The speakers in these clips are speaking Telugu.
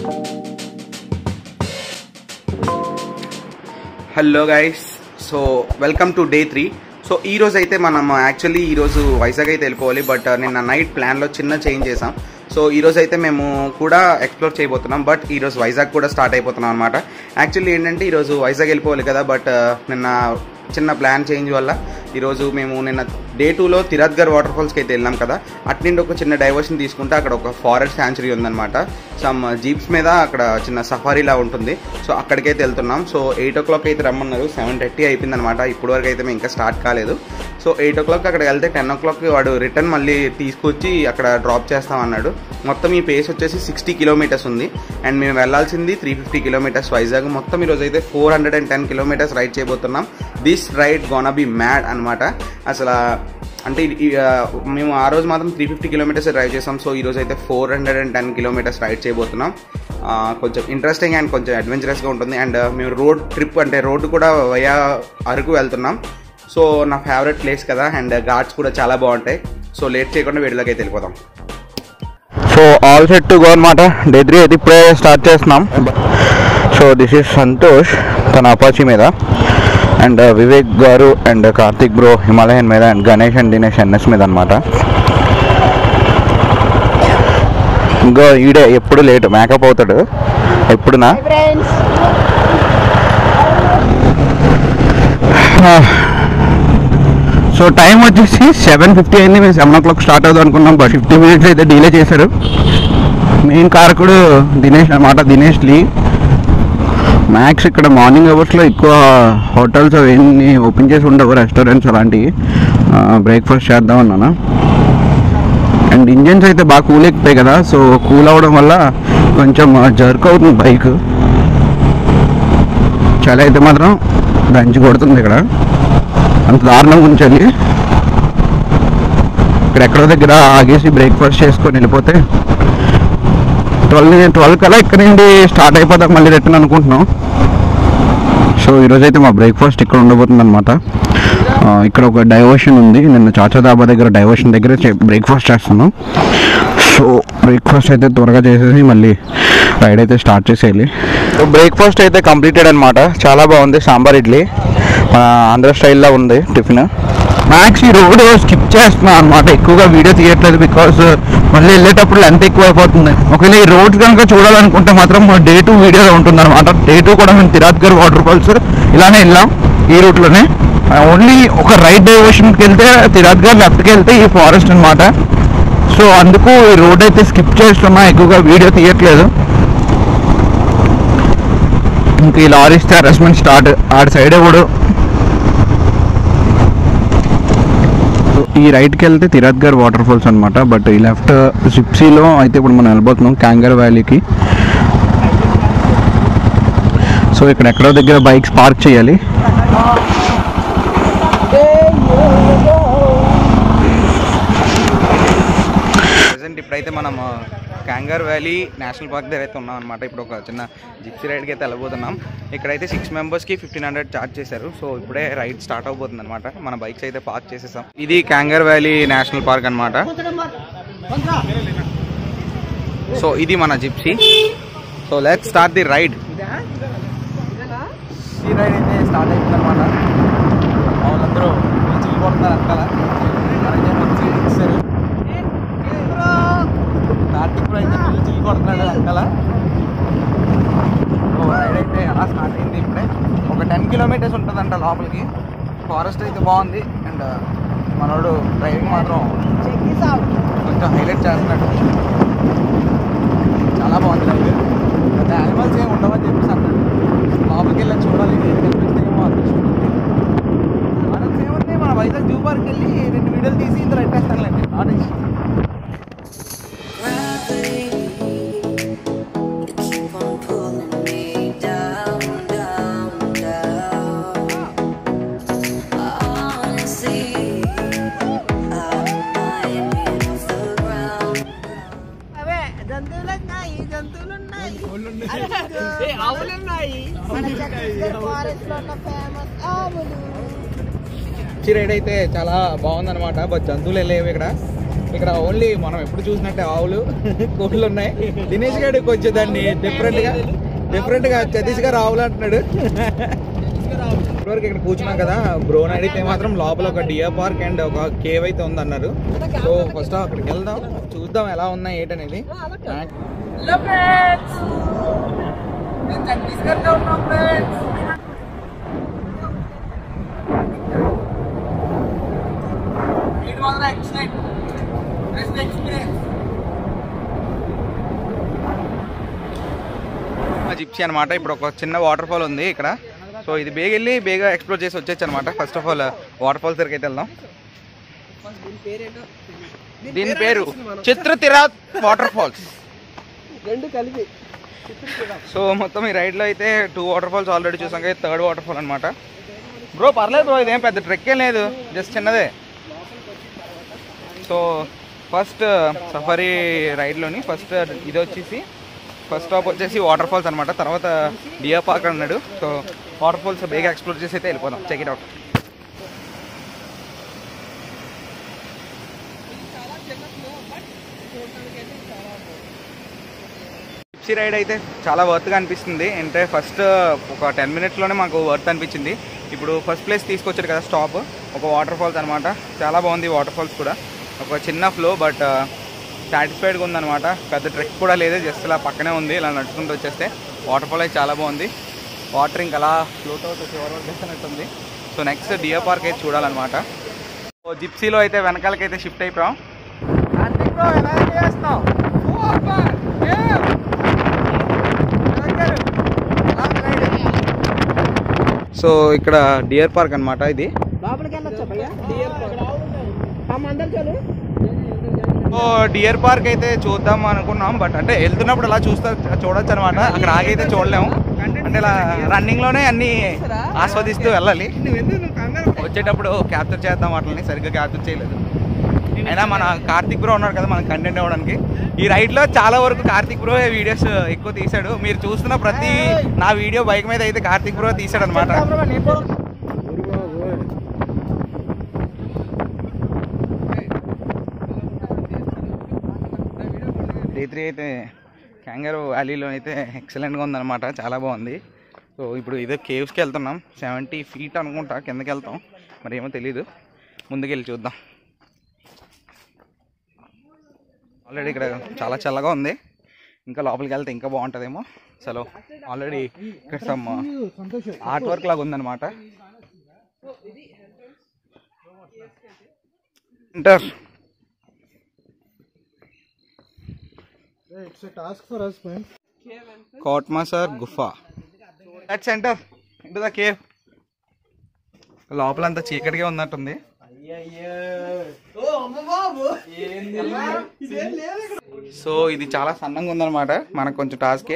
Hello guys so welcome to day three so ఈ రోజు అయితే మనం యాక్చువల్లీ ఈరోజు వైజాగ్ అయితే వెళ్ళిపోవాలి బట్ నిన్న నైట్ ప్లాన్లో చిన్న చేంజ్ చేసాం సో ఈ రోజు అయితే మేము కూడా ఎక్స్ప్లోర్ చేయబోతున్నాం బట్ ఈ రోజు వైజాగ్ కూడా స్టార్ట్ అయిపోతున్నాం అనమాట యాక్చువల్లీ ఏంటంటే ఈరోజు వైజాగ్ వెళ్ళిపోవాలి కదా బట్ నిన్న చిన్న ప్లాన్ చేంజ్ వల్ల ఈరోజు మేము నిన్న డే టూలో తిరద్గర్ వాటర్ ఫాల్స్కి అయితే వెళ్ళాం కదా అట్నుండి ఒక చిన్న డైవర్షన్ తీసుకుంటే అక్కడ ఒక ఫారెస్ట్ శాంచురీ ఉందన్నమాట సమ్ జీప్స్ మీద అక్కడ చిన్న సఫారీలా ఉంటుంది సో అక్కడికైతే వెళ్తున్నాం సో ఎయిట్ ఓ క్లాక్ అయితే రమ్మన్నారు సెవెన్ థర్టీ అయిపోయింది అనమాట ఇప్పుడు వరకు అయితే మేము ఇంకా స్టార్ట్ కాలేదు సో ఎయిట్ ఓ క్లాక్ అక్కడికి వెళ్తే టెన్ ఓ క్లాక్కి వాడు రిటర్న్ మళ్ళీ తీసుకొచ్చి అక్కడ డ్రాప్ చేస్తాం అన్నాడు మొత్తం ఈ పేస్ వచ్చేసి సిక్స్టీ కిలోమీటర్స్ ఉంది అండ్ మేము వెళ్ళాల్సింది త్రీ ఫిఫ్టీ కిలోమీటర్స్ వైజాగ్ మొత్తం ఈరోజు అయితే four hundred and ten kilometres ride చేయబోతున్నాం this ride gonna be mad అనమాట అసలు అంటే ఇది- ఈ, ఆ, మేము ఆ రోజు మాత్రం త్రీ ఫిఫ్టీ కిలోమీటర్స్ డ్రైవ్ చేసాం సో ఈ రోజు అయితే four hundred and ten kilometres ride చేయబోతున్నాం ఆ, కొంచెం ఇంట్రెస్టింగ్ అండ్ కొంచెం అడ్వెంచరస్గా ఉంటుంది అండ్ మేము రోడ్ ట్రిప్ అంటే రోడ్డు కూడా వయా అరకు వెళ్తున్నాం సో నా ఫేవరెట్ ప్లేస్ కదా అండ్ ఘాట్స్ కూడా చాలా బాగుంటాయి సో లేట్ చేయకుండా వీడియోలోకి అయితే వెళ్ళిపోదాం so all set to go అనమాట డే త్రీ అయితే ఇప్పుడే స్టార్ట్ చేస్తున్నాం సో దిస్ ఈస్ సంతోష్ తన అపాచీ మీద and Vivek garu and Karthik bro Himalayan మీద and Ganesh and Dinesh NS మీద అనమాట ఇంకా ఈడే ఎప్పుడు లేట్ మేకప్ అవుతాడు ఎప్పుడునా సో టైం వచ్చేసి సెవెన్ ఫిఫ్టీ అయింది మేము సెవెన్ ఓ క్లాక్ స్టార్ట్ అవుదాం అనుకున్నాం బట్ ఫిఫ్టీ మినిట్స్ అయితే డిలే చేశారు మెయిన్ కారకుడు దినేష్ అనమాట దినేష్ లీ మ్యాక్స్ ఇక్కడ మార్నింగ్ అవర్స్లో ఎక్కువ హోటల్స్ అవన్నీ ఓపెన్ చేసి ఉండవు రెస్టారెంట్స్ అలాంటివి బ్రేక్ఫాస్ట్ చేద్దాం అన్నాను అండ్ ఇంజన్స్ అయితే బాగా కూల్ ఎక్కిపోయాయి కదా సో కూల్ అవ్వడం వల్ల కొంచెం జర్క్ అవుతుంది బైక్ చలి అయితే మాత్రం దంచి కొడుతుంది ఇక్కడ అంత దారుణంగా ఉంచాలి ఇక్కడ ఎక్కడో దగ్గర ఆగేసి బ్రేక్ఫాస్ట్ చేసుకొని వెళ్ళిపోతే ట్వెల్వ్ ట్వెల్వ్ కల్లా ఇక్కడ నుండి స్టార్ట్ అయిపోతాం మళ్ళీ రిటర్న్ అనుకుంటున్నాం సో ఈరోజు అయితే మా బ్రేక్ఫాస్ట్ ఇక్కడ ఉండబోతుంది అనమాట ఇక్కడ ఒక డైవర్షన్ ఉంది నిన్న చాచా దాబా దగ్గర డైవర్షన్ దగ్గర బ్రేక్ఫాస్ట్ చేస్తున్నాం సో బ్రేక్ఫాస్ట్ అయితే త్వరగా చేసేసి మళ్ళీ రైడ్ అయితే స్టార్ట్ చేసేయాలి సో బ్రేక్ఫాస్ట్ అయితే కంప్లీటెడ్ అనమాట చాలా బాగుంది సాంబార్ ఇడ్లీ మన ఆంధ్ర స్టైల్లో ఉంది టిఫిన్ మ్యాక్స్ ఈ రోడ్ స్కిప్ చేస్తున్నాను అనమాట ఎక్కువగా వీడియో తీయట్లేదు బికాస్ మళ్ళీ వెళ్ళేటప్పుడు లెంత్ ఎక్కువ అయిపోతుంది ఒకవేళ ఈ రోడ్ కనుక చూడాలనుకుంటే మాత్రం డే టూ వీడియోలో ఉంటుంది అనమాట డే టూ కూడా మేము తిరాత్గర్ వాటర్ ఫాల్స్ ఇలానే వెళ్ళాం ఈ రూట్లోనే ఓన్లీ ఒక రైట్ డైవర్షన్కి వెళ్తే తిరాత్గర్ లెఫ్ట్కి వెళ్తే ఈ ఫారెస్ట్ అనమాట సో అందుకు ఈ రోడ్ అయితే స్కిప్ చేస్తున్నా ఎక్కువగా వీడియో తీయట్లేదు ఇంక ఈ లారీస్తే హెరాస్మెంట్ స్టార్ట్ ఆడి సైడ్ కూడా ఈ రైట్కి వెళ్తే తిరత్గర్ వాటర్ ఫాల్స్ అనమాట బట్ ఈ లెఫ్ట్ సిప్సీలో అయితే ఇప్పుడు మనం వెళ్ళిపోతున్నాం క్యాంగర్ వ్యాలీకి సో ఇక్కడ ఎక్కడో దగ్గర బైక్స్ పార్క్ చేయాలి ప్రజెంట్ ఇప్పుడైతే మనం క్యాంగర్ వ్యాలీ నేషనల్ పార్క్ దగ్గర అయితే ఉన్నాం అనమాట ఇప్పుడు ఒక చిన్న జిప్సీ రైడ్కి అయితే వెళ్ళబోతున్నాం ఇక్కడైతే సిక్స్ మెంబర్స్కి ఫిఫ్టీన్ హండ్రెడ్ ఛార్జ్ చేశారు సో ఇప్పుడే రైడ్ స్టార్ట్ అవబోతుంది అనమాట మన బైక్స్ అయితే పార్క్ చేసేసాం ఇది క్యాంగర్ వ్యాలీ నేషనల్ పార్క్ అనమాట సో ఇది మన Gypsy so let start the ride ఈ రైడ్ అయితే స్టార్ట్ అయిపోయింది అనమాట వాళ్ళందరూ చిల్లి కొడుతున్నారు అక్కల వచ్చి ఇచ్చారు కార్తీక్ కూడా అయితే ఫుల్ చిల్లి కొడుతున్నాడు అక్కల సో రైడ్ అయితే ఎలా స్టార్ట్ అయింది ఇప్పుడే ఒక టెన్ కిలోమీటర్స్ ఉంటుందంట లోపలికి ఫారెస్ట్ అయితే బాగుంది అండ్ మనోడు డ్రైవింగ్ మాత్రం కొంచెం హైలైట్ చేస్తున్నాడు చాలా బాగుంది రైడ్ పెద్ద యానిమల్స్ ఏమి ఉండవని చెప్పేసి అన్నాడు లోపలికి వెళ్ళి చూడాలి ఏం కనిపిస్తాయేమో అనిపిస్తుంది మనకు ఏముంది మన వైజాగ్ జూ పార్క్ వెళ్ళి రెండు వీడియోలు తీసి ఇందులో పెట్టేస్తానులేండి not issue Keep on pulling me down, down, down. Honestly, I'm lying off the ground. అవే జంతువులు ఉన్నాయి జంతువులు ఉన్నాయి ఆవులు ఉన్నాయి మన ఛత్తీస్గఢ్ ఫారెస్ట్ లో ఉన్న ఫేమస్ ఆవులు మిర్చి రైడ్ అయితే చాలా బాగుందన్నమాట బట్ జంతువులు లేవు ఇక్కడ ఇక్కడ ఓన్లీ మనం ఎప్పుడు చూసినట్టే ఆవులు కోళ్ళు ఉన్నాయి దినేష్ గారు కొంచెం దాన్ని డిఫరెంట్ గా డిఫరెంట్ గా సతీష్ గారు ఆవులు అంటున్నాడు ఇప్పటివరకు ఇక్కడ కూర్చున్నాం కదా బ్రోన్ అడిగితే మాత్రం లోపల ఒక డియర్ పార్క్ అండ్ ఒక కేవ్ అయితే ఉందన్నారు సో ఫస్ట్ అక్కడికి వెళ్దాం చూద్దాం ఎలా ఉన్నాయి ఏంటనేది జిప్సీ అనమాట ఇప్పుడు ఒక చిన్న వాటర్ ఫాల్ ఉంది ఇక్కడ సో ఇది బేగ వెళ్ళి బేగా ఎక్స్ప్లోర్ చేసి వచ్చేచ్చు అనమాట first of all water falls దగ్గరికి అయితే వెళ్దాం దీని పేరు చిత్రతిర వాటర్ ఫాల్స్ రెండు కలిపి సో మొత్తం ఈ రైడ్లో అయితే టూ వాటర్ ఫాల్స్ ఆల్రెడీ చూసాం కదా థర్డ్ వాటర్ ఫాల్ అనమాట బ్రో పర్లేదు బ్రో ఇదేం పెద్ద ట్రెక్ ఏం లేదు జస్ట్ చిన్నదే సో ఫస్ట్ సఫారీ రైడ్లోని ఫస్ట్ ఇది వచ్చేసి ఫస్ట్ స్టాప్ వచ్చేసి వాటర్ ఫాల్స్ అనమాట తర్వాత డియర్ పార్క్ అన్నాడు సో వాటర్ ఫాల్స్ బేగా ఎక్స్ప్లోర్ చేసి అయితే వెళ్ళిపోదాం check it out Gypsy ride అయితే చాలా వర్త్గా అనిపిస్తుంది అంటే ఫస్ట్ ఒక టెన్ మినిట్స్లోనే మాకు వర్త్ అనిపించింది ఇప్పుడు ఫస్ట్ ప్లేస్ తీసుకొచ్చారు కదా స్టాప్ ఒక వాటర్ ఫాల్స్ అనమాట చాలా బాగుంది వాటర్ ఫాల్స్ కూడా ఒక చిన్న ఫ్లో బట్ సాటిస్ఫైడ్గా ఉందన్నమాట పెద్ద ట్రెక్ కూడా లేదు జస్ట్ ఇలా పక్కనే ఉంది ఇలా నడుచుకుంటూ వచ్చేస్తే వాటర్ ఫాల్ అయితే చాలా బాగుంది వాటర్ ఇంకా అలా ఫ్లోట్ అవుతూ చివరి వరకు వస్తున్నట్టుంది సో నెక్స్ట్ డియర్ పార్క్ అయితే చూడాలన్నమాట సో జిప్సీలో అయితే వెనకాలకైతే షిఫ్ట్ అయిపోయాం సో ఇక్కడ డియర్ పార్క్ అన్నమాట ఇది లోపలికి వెళ్ళొచ్చా భయ్యా డియర్ అందరు చాలు సో డియర్ పార్క్ అయితే చూద్దాం అనుకున్నాం బట్ అంటే వెళ్తున్నప్పుడు అలా చూస్తా చూడొచ్చు అనమాట అక్కడ ఆగైతే చూడలేము అంటే ఇలా రన్నింగ్ లోనే అన్ని ఆస్వాదిస్తూ వెళ్ళాలి వచ్చేటప్పుడు క్యాప్చర్ చేద్దాం వాటిని సరిగ్గా క్యాప్చర్ చేయలేదు అయినా మన కార్తిక్ బ్రో ఉన్నాడు కదా మనకు కంటెంట్ ఇవ్వడానికి ఈ రైడ్ లో చాలా వరకు కార్తిక్ బ్రో వీడియోస్ ఎక్కువ తీశాడు మీరు చూస్తున్న ప్రతి నా వీడియో బైక్ మీద అయితే కార్తిక్ బ్రో తీశాడు అనమాట డే త్రీ అయితే క్యాంగరో వ్యాలీలో అయితే ఎక్సలెంట్గా ఉందన్నమాట చాలా బాగుంది సో ఇప్పుడు ఇదే కేవ్స్కి వెళ్తున్నాం సెవెంటీ ఫీట్ అనుకుంటా కిందకి వెళ్తాం మరి ఏమో తెలీదు ముందుకెళ్ళి చూద్దాం ఆల్రెడీ ఇక్కడ చాలా చల్లగా ఉంది ఇంకా లోపలికి వెళ్తే ఇంకా బాగుంటుందేమో చలో ఆల్రెడీ ఇక్కడ సమ్ ఆర్ట్ వర్క్ లాగా ఉందన్నమాట enter Kotumsar Gufa that centre into the cave లోపలంతా చీకటిగా ఉన్నట్టుంది సో ఇది చాలా సన్నంగా ఉందన్నమాట మనకు కొంచెం టాస్కే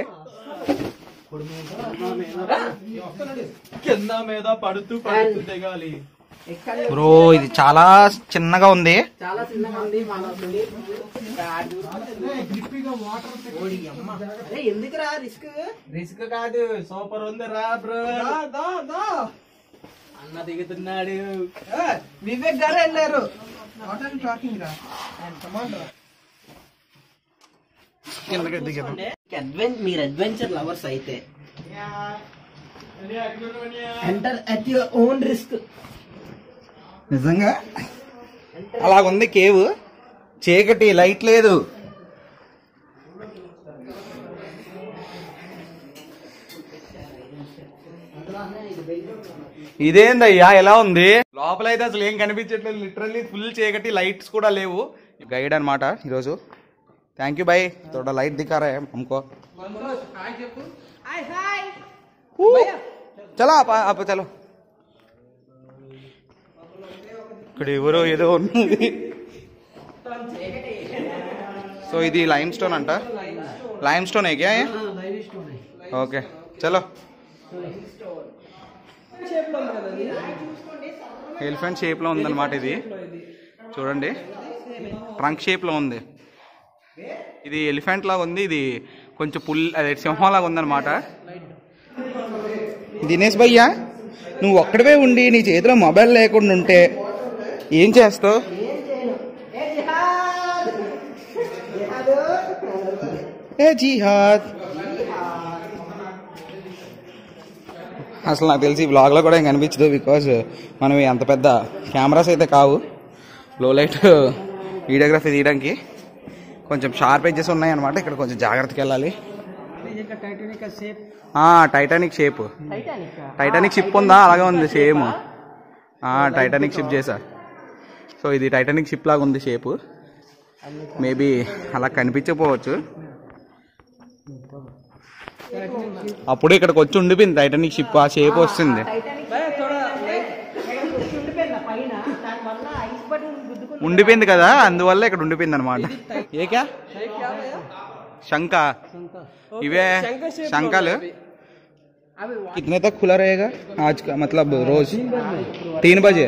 కింద మీద పడుతూ పడుతూ దిగాలి బ్రో ఇది చాలా చిన్నగా ఉంది చాలా చిన్నగా ఉంది మన ఎందుకురా రిస్క్ రిస్క్ కాదు సూపర్ ఉంది రా బ్రో అన్న దిగుతున్నాడు వివేక్ గారు వెళ్ళారు టాకింగ్ రా అడ్వెంచర్ మీరు అడ్వెంచర్ లవర్స్ అయితే enter at your own risk నిజంగా అలాగుంది కేవ్ చీకటి లైట్ లేదు ఇదేందయ్యా ఎలా ఉంది లోపలైతే అసలు ఏం కనిపించట్లేదు లిటరల్లీ ఫుల్ చీకటి లైట్స్ కూడా లేవు గైడ్ అనమాట ఈరోజు థ్యాంక్ యూ బై తోడ లైట్ దిక్కారా हमको చలో అప్ప అప్ప చలో ఇక్కడ ఎవరో ఏదో ఉన్నది సో ఇది లైమ్ స్టోన్ అంట లైమ్ స్టోన్ ఏ క్యా ये? ఓకే చలో ఎలిఫెంట్ షేప్లో ఉందన్నమాట ఇది చూడండి ట్రంక్ షేప్లో ఉంది ఇది ఎలిఫెంట్ లాగా ఉంది ఇది కొంచెం పుల్ అదే సింహం లాగా ఉందన్నమాట దినేష్ భయ్యా నువ్వు ఒక్కడివే ఉండి నీ చేతిలో మొబైల్ లేకుండా ఉంటే ఏం చేస్తావు ఏ జిహాద్ అసలు నాకు తెలిసి బ్లాగ్లో కూడా ఏం కనిపించదు బికాజ్ మనం అంత పెద్ద కెమెరాస్ అయితే కావు లో లైట్ వీడియోగ్రఫీ తీయడానికి కొంచెం షార్ప్ ఎడ్జెస్ ఉన్నాయన్నమాట ఇక్కడ కొంచెం జాగ్రత్తగా వెళ్ళాలి ఆ, టైటానిక్ షేప్ టైటానిక్ షిప్ ఉందా అలాగే ఉంది సేమ్ టైటానిక్ షిప్ చేసా సో ఇది టైటానిక్ షిప్ లాగా ఉంది షేప్ మేబీ అలా కనిపించకపోవచ్చు అప్పుడు ఇక్కడికి వచ్చి ఉండిపోయింది టైటానిక్ షిప్ ఆ షేప్ వస్తుంది ఉండిపోయింది కదా అందువల్ల ఇక్కడ ఉండిపోయింది అనమాట ఏకా శంఖ ఇవే శంఖాలు कितने तक खुला रहेगा आज का मतलब रोज तीन बजे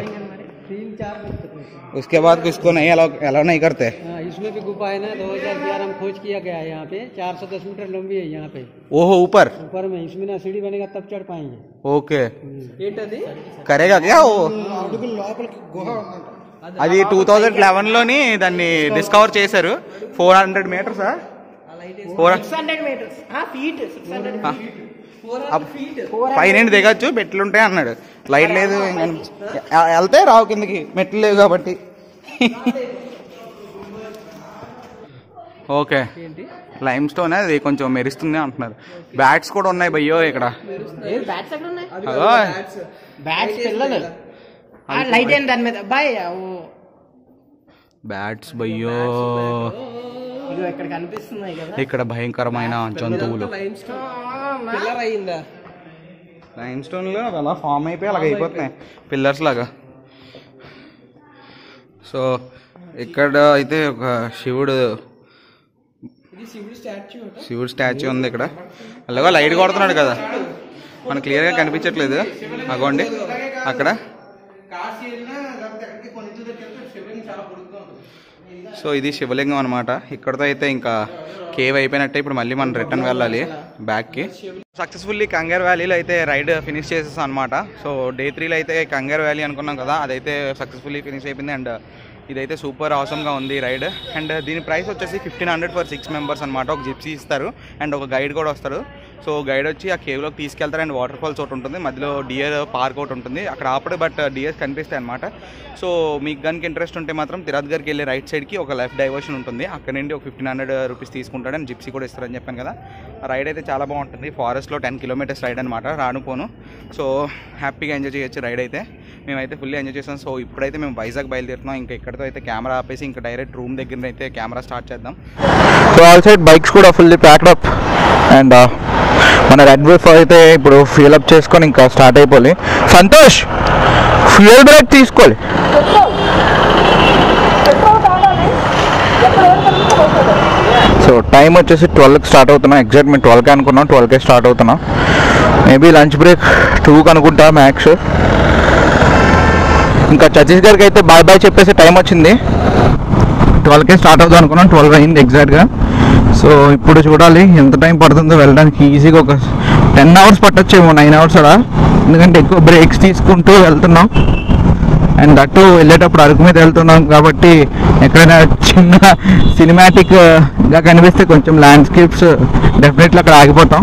उसके बाद किसको नहीं अलाउ अलाउ नहीं करते हाँ, इसमें भी गुफा है ना 2011 में खोज किया गया है यहाँ पे 410 मीटर लंबी है यहाँ पे ओहो ऊपर ऊपर में इसमें ना सीढ़ी बनेगा तब चढ़ पाएंगे ఓకే కరేగా క్యా ఓ అది టూ థౌజండ్ లెవెన్ లోని దాన్ని డిస్కవర్ చేశారు ఫోర్ హండ్రెడ్ మీటర్సా four hundred metres feet six hundred పైన దిగచ్చు మెట్లు ఉంటాయి అన్నాడు లైట్ లేదు ఏం కనిపించ- ఎ- వెళ్తే రావు కిందకి మెట్లు లేవు కాబట్టి ఓకే లైమ్ స్టోన్ అది కొంచెం మెరుస్తుంది అంటున్నారు బ్యాట్స్ కూడా ఉన్నాయి భయ్యో ఇక్కడ బ్యాట్స్ ఎక్కడ ఉన్నాయి అగో, బ్యాట్స్ పిల్లలు లైట్ అయింది దాని మీద బాయ్ బ్యాట్స్ భయ్యో ఇగో ఇక్కడ కనిపిస్తున్నాయి కదా ఇక్కడ భయంకరమైన జంతువులు పిల్లర్ అయిందా లైమ్ స్టోన్ లో అలా ఫామ్ అయిపోయి అలాగ అయిపోతున్నాయి పిల్లర్స్ లాగా సో ఇక్కడ అయితే ఒక శివుడు శివుడు స్టాచ్యూ ఉంది ఇక్కడ అలాగా లైట్ కొడుతున్నాడు కదా మనకు క్లియర్ గా కనిపించట్లేదు అగోండి అక్కడ సో ఇది శివలింగం అనమాట ఇక్కడతో అయితే ఇంకా కేవ్ అయిపోయినట్టే ఇప్పుడు మళ్ళీ మనం రిటర్న్ వెళ్ళాలి బ్యాక్కి సక్సెస్ఫుల్లీ కంగర్ వ్యాలీలో అయితే రైడ్ ఫినిష్ చేసేసాం అనమాట సో డే త్రీలో అయితే కంగర్ వ్యాలీ అనుకున్నాం కదా అదైతే సక్సెస్ఫుల్లీ ఫినిష్ అయిపోయింది అండ్ ఇదైతే సూపర్ అవసరంగా ఉంది రైడ్ అండ్ దీని ప్రైస్ వచ్చేసి fifteen hundred for six members అనమాట ఒక జిప్సీ ఇస్తారు అండ్ ఒక గైడ్ కూడా వస్తారు సో గైడ్ వచ్చి ఆ కేవ్లోకి తీసుకెళ్తారు అండ్ వాటర్ ఫాల్స్ ఒకటి ఉంటుంది మధ్యలో డియర్ పార్క్ ఒకటి ఉంటుంది అక్కడ ఆపడు బట్ డియర్స్ కనిపిస్తాయి అనమాట సో మీకు కనుక ఇంట్రెస్ట్ ఉంటే మాత్రం తిరత్ గారికి వెళ్ళే రైట్ సైడ్కి ఒక లెఫ్ట్ డైవర్షన్ ఉంటుంది అక్కడ నుండి ఒక ఫిఫ్టీన్ హండ్రెడ్ రూపీస్ తీసుకుంటాడు అండ్ జిప్సీ కూడా ఇస్తారని చెప్పాను కదా ఆ రైడ్ అయితే చాలా బాగుంటుంది ఫారెస్ట్లో టెన్ కిలోమీటర్స్ రైడ్ అనమాట రాను పోను సో హ్యాపీగా ఎంజాయ్ చేయొచ్చు రైడ్ అయితే మేమైతే ఫుల్లీ ఎంజాయ్ చేసాం సో ఇప్పుడైతే మేము వైజాగ్ బయలుదేరుతున్నాం ఇంకా ఇక్కడతో అయితే కెమెరా ఆపేసి ఇంకా డైరెక్ట్ రూమ్ దగ్గర అయితే కెమెరా స్టార్ట్ చేద్దాం సో ఆల్ సైడ్ బైక్స్ కూడా ఫుల్లీ ప్యాక్డ్ అప్ అండ్ మన రెడ్ బుల్ అయితే ఇప్పుడు ఫ్యూల్ అప్ చేసుకొని ఇంకా స్టార్ట్ అయిపోయి సంతోష్ ఫ్యూయల్ బ్రేక్ తీసుకోవాలి సో టైం వచ్చేసి ట్వెల్వ్కి స్టార్ట్ అవుతున్నాం ఎగ్జాక్ట్ మేము ట్వెల్వ్కి అనుకున్నాం ట్వెల్వ్కే స్టార్ట్ అవుతున్నాం మేబీ లంచ్ బ్రేక్ టూకి అనుకుంటా మ్యాక్స్ ఇంకా ఛత్తీస్గఢ్కి అయితే బాయ్ బాయ్ చెప్పేసి టైం వచ్చింది ట్వెల్వ్కే స్టార్ట్ అవుదాం అనుకున్నాం ట్వెల్వ్ అయింది ఎగ్జాక్ట్గా సో ఇప్పుడు చూడాలి ఎంత టైం పడుతుందో వెళ్ళడానికి ఈజీగా ఒక టెన్ అవర్స్ పట్టొచ్చేమో నైన్ అవర్స్ అలా ఎందుకంటే ఎక్కువ బ్రేక్స్ తీసుకుంటూ వెళ్తున్నాం అండ్ దట్టు వెళ్ళేటప్పుడు అరకు మీద వెళ్తున్నాం కాబట్టి ఎక్కడైనా చిన్న సినిమాటిక్గా కనిపిస్తే కొంచెం ల్యాండ్స్కేప్స్ డెఫినెట్లీ అక్కడ ఆగిపోతాం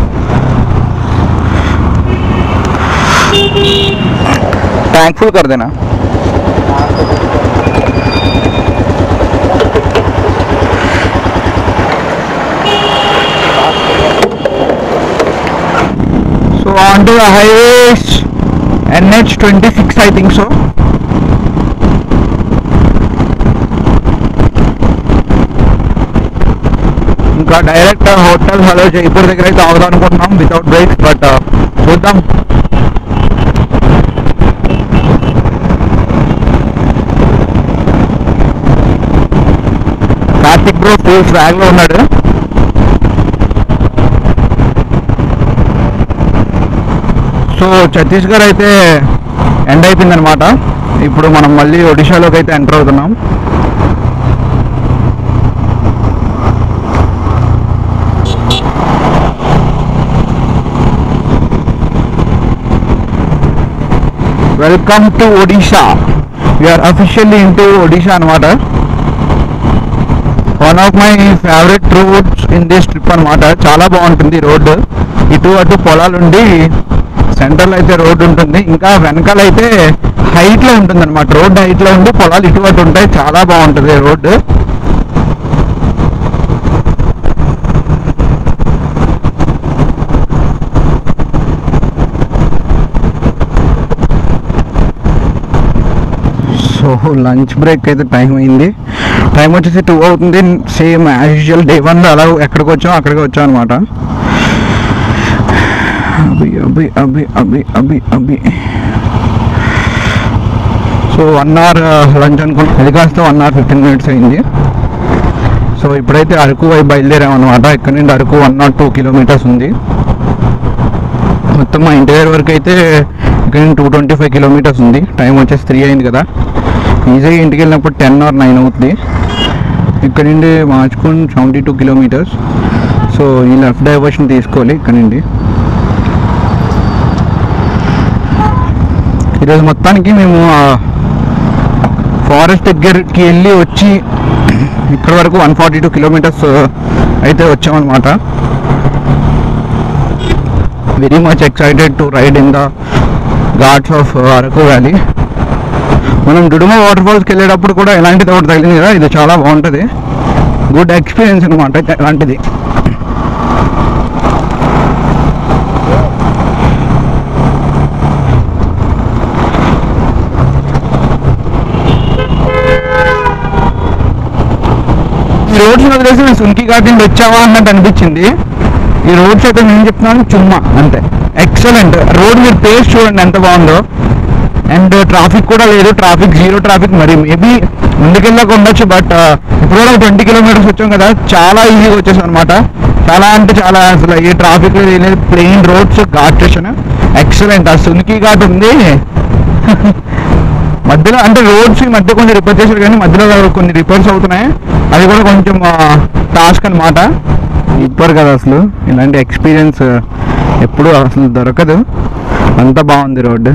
థ్యాంక్ఫుల్ कर देना So on to the highways NH26 I think so. ఇంకా డైరెక్ట్ హోటల్ హలో జైపూర్ దగ్గర అయితే ఆగుదాం అనుకుంటున్నాం వితౌట్ బ్రేక్స్ బట్ చూద్దాం కార్తిక్ బ్రో ఫుల్ ఫ్రాగ్ లో ఉన్నాడు సో ఛత్తీస్గఢ్ అయితే ఎండ్ అయిపోయింది అనమాట ఇప్పుడు మనం మళ్ళీ ఒడిశాలోకి అయితే ఎంటర్ అవుతున్నాం welcome to Odisha we're officially into Odisha అనమాట one of my favourite routes in this trip అనమాట చాలా బాగుంటుంది రోడ్డు ఇటు అటు పొలాలుండి సెంటర్లో అయితే రోడ్డు ఉంటుంది ఇంకా వెనకాల అయితే హైట్లో ఉంటుంది అనమాట రోడ్డు హైట్లో ఉండి పొలాలు ఇటు అటు ఉంటాయి చాలా బాగుంటుంది రోడ్డు సో లంచ్ బ్రేక్ అయితే టైం అయింది టైం వచ్చేసి టూ అవుతుంది same as usual day one అలా ఎక్కడికి వచ్చాం అక్కడికి వచ్చాం అనమాట Abhi Abhi Abhi Abhi Abhi Abhi so one hour lunch అనుకున్నాం అది కాస్త వన్ అవర్ ఫిఫ్టీన్ మినిట్స్ అయింది సో ఇప్పుడైతే అరకు వైపు బయలుదేరాం అనమాట ఇక్కడ నుండి Araku one nought two kilometres ఉంది మొత్తం మా ఇంటి దగ్గర వరకు అయితే ఇక్కడ టూ ట్వంటీ ఫైవ్ కిలోమీటర్స్ ఉంది టైం వచ్చేసి త్రీ అయింది కదా ఈజీగా ఇంటికి వెళ్ళినప్పుడు టెన్ ఆర్ నైన్ అవుతుంది ఇక్కడ నుండి మార్చుకుని సెవెంటీ టూ కిలోమీటర్స్ సో ఈ లెఫ్ట్ డైవర్షన్ తీసుకోవాలి ఇక్కడ నుండి ఈరోజు మొత్తానికి మేము ఫారెస్ట్ దగ్గరికి వెళ్ళి వచ్చి ఇక్కడ వరకు వన్ ఫార్టీ టూ కిలోమీటర్స్ అయితే వచ్చామన్నమాట very much excited to ride in the ghats of Araku valley మనం డుడుమ వాటర్ ఫాల్స్కి వెళ్ళేటప్పుడు కూడా ఇలాంటిది ఒకటి తగిలింది కదా ఇది చాలా బాగుంటుంది గుడ్ ఎక్స్పీరియన్స్ అనమాట ఇలాంటిది ఈ రోడ్స్ వదిలేసి నేను సుంకి ఘాట్ నుండి వచ్చావా అన్నట్టు అనిపించింది ఈ రోడ్స్ అయితే నేను చెప్తున్నాను చుమ్మా అంతే ఎక్సలెంట్ రోడ్ మీరు పేస్ చూడండి ఎంత బాగుందో అండ్ ట్రాఫిక్ కూడా లేదు ట్రాఫిక్ జీరో ట్రాఫిక్ మరి మేబీ ముందుకెళ్ళక ఉండొచ్చు బట్ ఇప్పుడు కూడా ట్వంటీ కిలోమీటర్స్ వచ్చాం కదా చాలా ఈజీగా వచ్చేసాం అనమాట చాలా అంటే చాలా అసలు ఏ ట్రాఫిక్ లేదు plain roads ghat section excellent ఆ సునికి ఘాట్ ఉంది మధ్యలో అంటే రోడ్స్ ఈ మధ్య కొంచెం రిపేర్ చేశారు కానీ మధ్యలో కొన్ని రిపేర్స్ అవుతున్నాయి అది కూడా కొంచెం టాస్క్ అనమాట ఇప్పరు కదా అసలు ఇలాంటి ఎక్స్పీరియన్స్ ఎప్పుడు అసలు దొరకదు అంత బాగుంది రోడ్డు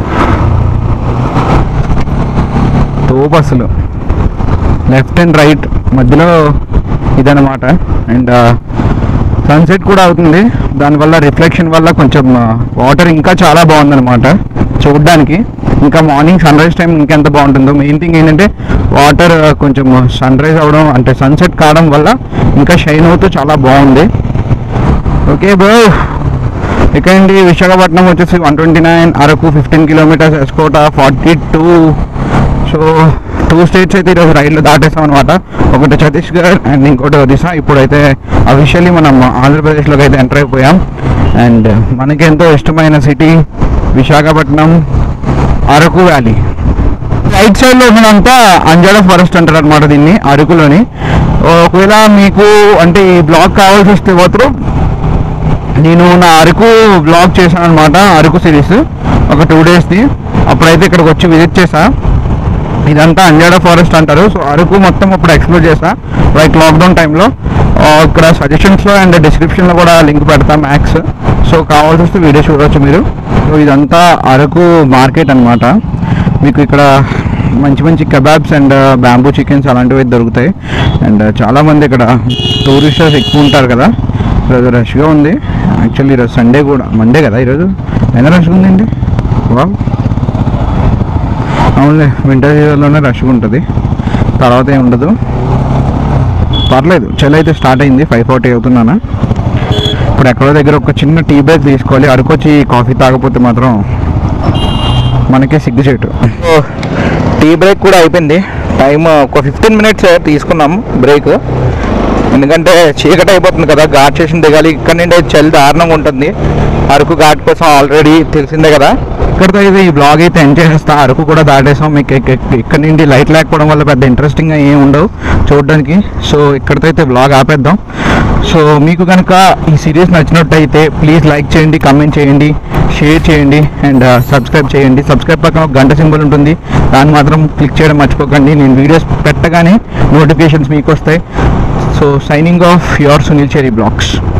తోపు అసలు లెఫ్ట్ అండ్ రైట్ మధ్యలో ఇదనమాట అండ్ సన్సెట్ కూడా అవుతుంది దానివల్ల రిఫ్లెక్షన్ వల్ల కొంచెం వాటర్ ఇంకా చాలా బాగుందన్నమాట చూడడానికి ఇంకా మార్నింగ్ సన్ రైజ్ టైం ఇంకెంత బాగుంటుందో మెయిన్ థింగ్ ఏంటంటే వాటర్ కొంచెం సన్ రైజ్ అవడం అంటే సన్సెట్ కావడం వల్ల ఇంకా షైన్ అవుతూ చాలా బాగుంది ఓకే బ్రో ఇక్కడ నుండి విశాఖపట్నం వచ్చేసి one twenty nine Araku fifteen kilometres ఎస్కోట forty two so two states అయితే ఈరోజు రైల్లో దాటేసాం అనమాట ఒకటి ఛత్తీస్గఢ్ అండ్ ఇంకోటి ఒడిశా ఇప్పుడైతే అఫీషియల్లీ మనం ఆంధ్రప్రదేశ్లోకి అయితే ఎంటర్ అయిపోయాం అండ్ మనకెంతో ఇష్టమైన city Visakhapatnam Araku valley right side లో ఉన్నదంతా అంజాడ ఫారెస్ట్ అంటారు అనమాట దీన్ని అరకులోని ఒకవేళ మీకు అంటే ఈ బ్లాగ్ కావాల్సి వస్తే మాత్రం నేను నా అరకు బ్లాగ్ చేశాను అనమాట అరకు సిరీస్ ఒక టూ డేస్ది అప్పుడైతే ఇక్కడికి వచ్చి విజిట్ చేసా ఇదంతా అంజాడ ఫారెస్ట్ అంటారు సో అరకు మొత్తం అప్పుడు ఎక్స్ప్లోర్ చేసా లైక్ లాక్డౌన్ టైంలో ఇక్కడ సజెషన్స్లో అండ్ డిస్క్రిప్షన్లో కూడా లింక్ పెడతా మ్యాక్స్ సో కావాల్సి వస్తే వీడియో చూడవచ్చు మీరు సో ఇదంతా అరకు మార్కెట్ అన్నమాట మీకు ఇక్కడ మంచి మంచి కబాబ్స్ అండ్ బ్యాంబూ చికెన్స్ అలాంటివి దొరుకుతాయి అండ్ చాలామంది ఇక్కడ టూరిస్టర్స్ ఎక్కువ ఉంటారు కదా ఈరోజు రష్గా ఉంది యాక్చువల్లీ ఈరోజు సండే కూడా మండే కదా ఈరోజు ఎంత రష్గా ఉందండి వా అవునులే వింటర్ సీజన్లోనే రష్గా ఉంటుంది తర్వాత ఏమి ఉండదు పర్లేదు చలి అయితే స్టార్ట్ అయింది ఫైవ్ ఫార్టీ అవుతున్నాను ఇప్పుడు ఎక్కడో దగ్గర ఒక చిన్న టీ బ్రేక్ తీసుకోవాలి అరకొచ్చి కాఫీ తాగకపోతే మాత్రం మనకే సిగ్గుచేటు టీ బ్రేక్ కూడా అయిపోయింది టైం ఒక ఫిఫ్టీన్ మినిట్స్ తీసుకున్నాం బ్రేక్ ఎందుకంటే చీకటి అయిపోతుంది కదా ఘాట్ స్టేషన్ దిగాలి ఇక్కడ నుండి చలి దారుణంగా ఉంటుంది అరకు ఘాట్ కోసం ఆల్రెడీ తెలిసిందే కదా ఇక్కడితో అయితే ఈ బ్లాగ్ అయితే ఎంజాయ్ చేస్తా అరకు కూడా దాటేసాం మీకు ఇక్క- ఇక్క- ఇక్కడ నుండి లైట్ లేకపోవడం వల్ల పెద్ద ఇంట్రెస్టింగ్గా ఏం ఉండవు చూడడానికి సో ఇక్కడితో అయితే బ్లాగ్ ఆపేద్దాం సో మీకు కనుక ఈ సిరీస్ నచ్చినట్టయితే ప్లీజ్ లైక్ చేయండి కమెంట్ చేయండి షేర్ చేయండి అండ్ సబ్స్క్రైబ్ చేయండి సబ్స్క్రైబ్ పక్కన ఒక గంట సింబల్ ఉంటుంది దాన్ని మాత్రం క్లిక్ చేయడం మర్చిపోకండి నేను వీడియోస్ పెట్టగానే నోటిఫికేషన్స్ మీకు వస్తాయి so signing off your Sunil Cherry blogs